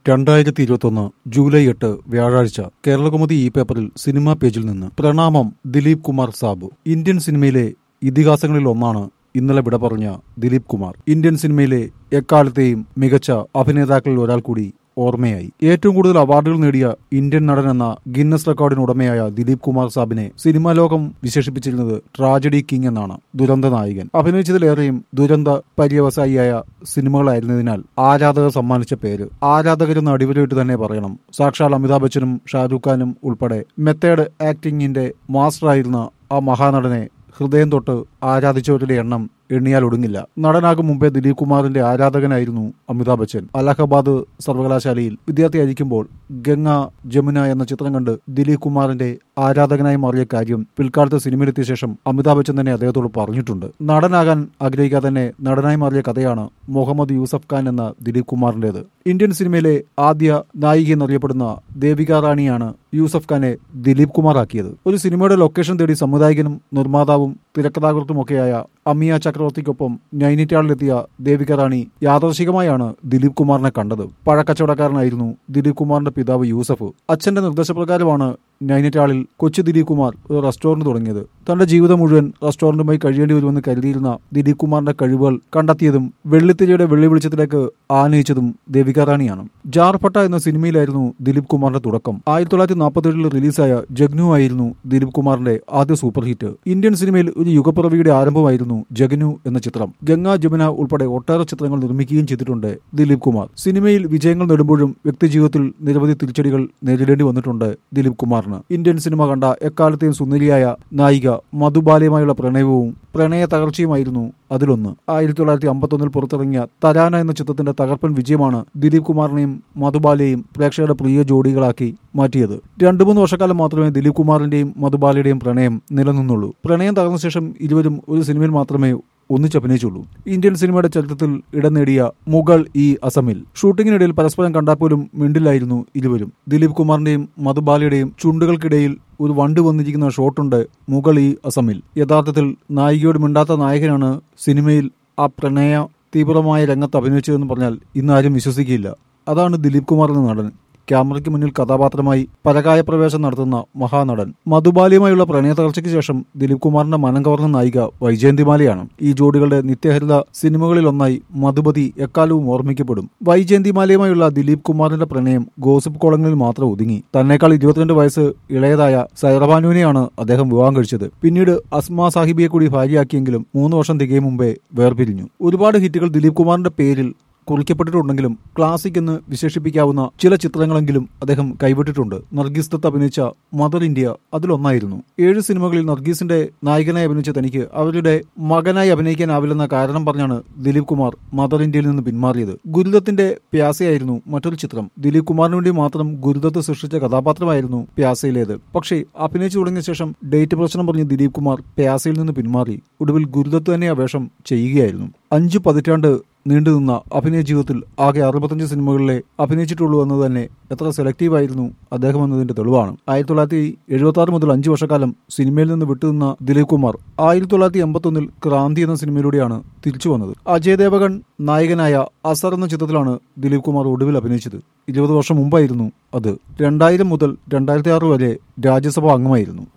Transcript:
രണ്ടായിരത്തി ഇരുപത്തൊന്ന് ജൂലൈ എട്ട് വ്യാഴാഴ്ച കേരളകൗമുദി ഈ പേപ്പറിൽ സിനിമാ പേജിൽ നിന്ന് പ്രണാമം ദിലീപ് കുമാർ സാബു ഇന്ത്യൻ സിനിമയിലെ ഇതിഹാസങ്ങളിൽ ഒന്നാണ് ഇന്നലെ വിട പറഞ്ഞ ദിലീപ് കുമാർ ഇന്ത്യൻ സിനിമയിലെ എക്കാലത്തെയും മികച്ച അഭിനേതാക്കളിൽ ഒരാൾ കൂടി ഓർമ്മയായി ഏറ്റവും കൂടുതൽ അവാർഡുകൾ നേടിയ ഇന്ത്യൻ നടൻ എന്ന ഗിന്നസ് റെക്കോർഡിന് ഉടമയായ ദിലീപ് കുമാർ സാബിനെ സിനിമാ ലോകം വിശേഷിപ്പിച്ചിരുന്നത് ട്രാജഡി കിങ് എന്നാണ് ദുരന്ത നായകൻ അഭിനയിച്ചതിലേറെയും ദുരന്ത പര്യവസായിയായ സിനിമകളായിരുന്നതിനാൽ ആരാധകർ സമ്മാനിച്ച പേര് ആരാധകരെന്ന് അടിവരയിട്ട് തന്നെ പറയണം സാക്ഷാൽ അമിതാഭ് ബച്ചനും ഷാരൂഖ് ഖാനും ഉൾപ്പെടെ മെത്തേഡ് ആക്ടിംഗിന്റെ മാസ്റ്ററായിരുന്ന ആ മഹാനടനെ ഹൃദയം തൊട്ട് ആരാധിച്ചവരുടെ എണ്ണം എണ്ണിയാൽ ഒടുങ്ങില്ല നടനാകും മുമ്പേ ദിലീപ് കുമാറിന്റെ ആരാധകനായിരുന്നു അമിതാഭ് ബച്ചൻ അലഹബാദ് സർവകലാശാലയിൽ വിദ്യാർത്ഥിയായിരിക്കുമ്പോൾ ഗംഗ ജമുന എന്ന ചിത്രം കണ്ട് ദിലീപ് കുമാറിന്റെ ആരാധകനായി മാറിയ കാര്യം പിൽക്കാലത്ത് സിനിമയിലെത്തിയ ശേഷം അമിതാഭ് ബച്ചൻ തന്നെ അദ്ദേഹത്തോട് പറഞ്ഞിട്ടുണ്ട് നടനാകാൻ ആഗ്രഹിക്കാതെ തന്നെ നടനായി മാറിയ കഥയാണ് മുഹമ്മദ് യൂസഫ് ഖാൻ എന്ന ദിലീപ് കുമാറിന്റേത് ഇന്ത്യൻ സിനിമയിലെ ആദ്യ നായിക എന്നറിയപ്പെടുന്ന ദേവിക റാണിയാണ് യൂസഫ് ഖാനെ ദിലീപ് കുമാർ ആക്കിയത് ഒരു സിനിമയുടെ ലൊക്കേഷൻ തേടി സംവിധായകനും നിർമ്മാതാവും തിരക്കഥാകൃത്തുമൊക്കെയായ അമിയ ചക്രവർത്തിക്കൊപ്പം നൈനിറ്റാളിലെത്തിയ ദേവിക റാണി യാദർശികമായാണ് ദിലീപ് കുമാറിനെ കണ്ടത് പഴക്കച്ചവടക്കാരനായിരുന്നു ദിലീപ് കുമാറിന്റെ പിതാവ് യൂസഫ് അച്ഛന്റെ നിർദ്ദേശപ്രകാരമാണ് നൈനിറ്റാളിൽ കൊച്ചു ദിലീപ് കുമാർ ഒരു റെസ്റ്റോറന്റ് തുടങ്ങിയത് തന്റെ ജീവിതം മുഴുവൻ റെസ്റ്റോറന്റുമായി കഴിയേണ്ടി വരുമെന്ന് കരുതിയിരുന്ന ദിലീപ് കുമാറിന്റെ കഴിവുകൾ കണ്ടെത്തിയതും വെള്ളിത്തിരിയുടെ വെള്ളി വെളിച്ചത്തിലേക്ക് ആനയിച്ചതും ദേവിക റാണിയാണ് ജാർപട്ട എന്ന സിനിമയിലായിരുന്നു ദിലീപ് കുമാറിന്റെ തുടക്കം ആയിരത്തി തൊള്ളായിരത്തി നാൽപ്പത്തേഴിൽ റിലീസായ ജഗ്നു ആയിരുന്നു ദിലീപ് കുമാറിന്റെ ആദ്യ സൂപ്പർ ഹിറ്റ് ഇന്ത്യൻ സിനിമയിൽ ഒരു യുഗപ്പിറവിയുടെ ആരംഭമായിരുന്നു ജഗനു എന്ന ചിത്രം ഗംഗാ ജമുന ഉൾപ്പെടെ ഒട്ടേറെ ചിത്രങ്ങൾ നിർമ്മിക്കുകയും ചെയ്തിട്ടുണ്ട് ദിലീപ് കുമാർ സിനിമയിൽ വിജയങ്ങൾ നേടുമ്പോഴും വ്യക്തിജീവിതത്തിൽ നിരവധി തിരിച്ചടികൾ നേരിടേണ്ടി വന്നിട്ടുണ്ട് ദിലീപ് കുമാറിന് ഇന്ത്യൻ സിനിമ കണ്ട എക്കാലത്തെയും സുന്ദരിയായ നായിക മധുബാലയുമായുള്ള പ്രണയവും പ്രണയ തകർച്ചയുമായിരുന്നു അതിലൊന്ന് ആയിരത്തി തൊള്ളായിരത്തി അമ്പത്തൊന്നിൽ പുറത്തിറങ്ങിയ തരാന എന്ന ചിത്രത്തിന്റെ തകർപ്പൻ വിജയമാണ് ദിലീപ് കുമാറിനെയും മധുബാലയെയും പ്രേക്ഷകരുടെ പ്രിയ ജോഡികളാക്കി മാറ്റിയത് രണ്ടു മൂന്ന് വർഷക്കാലം മാത്രമേ ദിലീപ് കുമാറിന്റെയും മധുബാലയുടെയും പ്രണയം നിലനിന്നുള്ളൂ പ്രണയം തകർന്ന ശേഷം ഇരുവരും ഒരു സിനിമയിൽ മാത്രമേ ഒന്നിച്ചഭിനയിച്ചുള്ളൂ ഇന്ത്യൻ സിനിമയുടെ ചരിത്രത്തിൽ ഇടം നേടിയ മുഗൾ ഈ അസമിൽ ഷൂട്ടിങ്ങിനിടയിൽ പരസ്പരം കണ്ടാൽ പോലും മിണ്ടില്ലായിരുന്നു ഇരുവരും ദിലീപ് കുമാറിന്റെയും മധുബാലയുടെയും ചുണ്ടുകൾക്കിടയിൽ ഒരു വണ്ട് വന്നിരിക്കുന്ന ഷോട്ടുണ്ട് മുഗൾ ഈ അസമിൽ യഥാർത്ഥത്തിൽ നായികയോട് മിണ്ടാത്ത നായകനാണ് സിനിമയിൽ ആ പ്രണയ തീവ്രമായ രംഗത്ത് അഭിനയിച്ചതെന്ന് പറഞ്ഞാൽ ഇന്ന് ആരും വിശ്വസിക്കില്ല അതാണ് ദിലീപ് കുമാർ എന്ന നടൻ ക്യാമറയ്ക്ക് മുന്നിൽ കഥാപാത്രമായി പരകായ പ്രവേശം നടത്തുന്ന മഹാനടൻ മധുബാലിയുമായുള്ള പ്രണയ തകർച്ചയ്ക്ക് ശേഷം ദിലീപ് കുമാറിന്റെ മനം കവർന്ന നായിക വൈജയന്തിമാലയാണ് ഈ ജോഡികളുടെ നിത്യഹരിത സിനിമകളിലൊന്നായി മധുപതി എക്കാലവും ഓർമ്മിക്കപ്പെടും വൈജയന്തിമാലയുമായുള്ള ദിലീപ് കുമാറിന്റെ പ്രണയം ഗോസിപ്പ് കോളങ്ങളിൽ മാത്രം ഒതുങ്ങി തന്നേക്കാൾ ഇരുപത്തിരണ്ട് വയസ്സ് ഇളയതായ സൈറബാനുവിനെയാണ് അദ്ദേഹം വിവാഹം കഴിച്ചത് പിന്നീട് അസ്മാ സാഹിബിയെ കൂടി ഭാര്യയാക്കിയെങ്കിലും മൂന്ന് വർഷം തികയും മുമ്പേ വേർപിരിഞ്ഞു ഒരുപാട് ഹിറ്റുകൾ ദിലീപ് കുമാറിന്റെ പേരിൽ കുറിക്കപ്പെട്ടിട്ടുണ്ടെങ്കിലും ക്ലാസിക് എന്ന് വിശേഷിപ്പിക്കാവുന്ന ചില ചിത്രങ്ങളെങ്കിലും അദ്ദേഹം കൈവിട്ടിട്ടുണ്ട് നർഗീസ് ദത്ത് അഭിനയിച്ച മദർ ഇന്ത്യ അതിലൊന്നായിരുന്നു ഏഴ് സിനിമകളിൽ നർഗീസിന്റെ നായകനായി അഭിനയിച്ച തനിക്ക് അവരുടെ മകനായി അഭിനയിക്കാനാവില്ലെന്ന കാരണം പറഞ്ഞാണ് ദിലീപ് കുമാർ മദർ ഇന്ത്യയിൽ നിന്ന് പിന്മാറിയത് ഗുരുദത്തിന്റെ പ്യാസയായിരുന്നു മറ്റൊരു ചിത്രം ദിലീപ് കുമാറിന് വേണ്ടി മാത്രം ഗുരുദത്ത് സൃഷ്ടിച്ച കഥാപാത്രമായിരുന്നു പ്യാസയിലേത് പക്ഷേ അഭിനയിച്ചു തുടങ്ങിയ ശേഷം ഡേറ്റ് പ്രശ്നം പറഞ്ഞ് ദിലീപ് കുമാർ പ്യാസയിൽ നിന്ന് പിന്മാറി ഒടുവിൽ ഗുരുദത്ത് തന്നെ ആ വേഷം ചെയ്യുകയായിരുന്നു അഞ്ചു പതിറ്റാണ്ട് നീണ്ടുനിന്ന അഭിനയ ജീവിതത്തിൽ ആകെ അറുപത്തഞ്ച് സിനിമകളിലെ അഭിനയിച്ചിട്ടുള്ളൂ എന്നത് തന്നെ എത്ര സെലക്റ്റീവ് ആയിരുന്നു അദ്ദേഹം എന്നതിന്റെ തെളിവാണ് ആയിരത്തി തൊള്ളായിരത്തി എഴുപത്തി ആറ് മുതൽ അഞ്ചു വർഷക്കാലം സിനിമയിൽ നിന്ന് വിട്ടുനിന്ന ദിലീപ് കുമാർ ആയിരത്തി തൊള്ളായിരത്തി എൺപത്തൊന്നിൽ ക്രാന്തി എന്ന സിനിമയിലൂടെയാണ് തിരിച്ചു വന്നത് അജയ് ദേവഗൺ നായകനായ അസർ എന്ന ചിത്രത്തിലാണ് ദിലീപ് കുമാർ ഒടുവിൽ അഭിനയിച്ചത് ഇരുപത് വർഷം മുമ്പായിരുന്നു അത് രണ്ടായിരം മുതൽ രണ്ടായിരത്തി ആറ് വരെ രാജ്യസഭാ അംഗമായിരുന്നു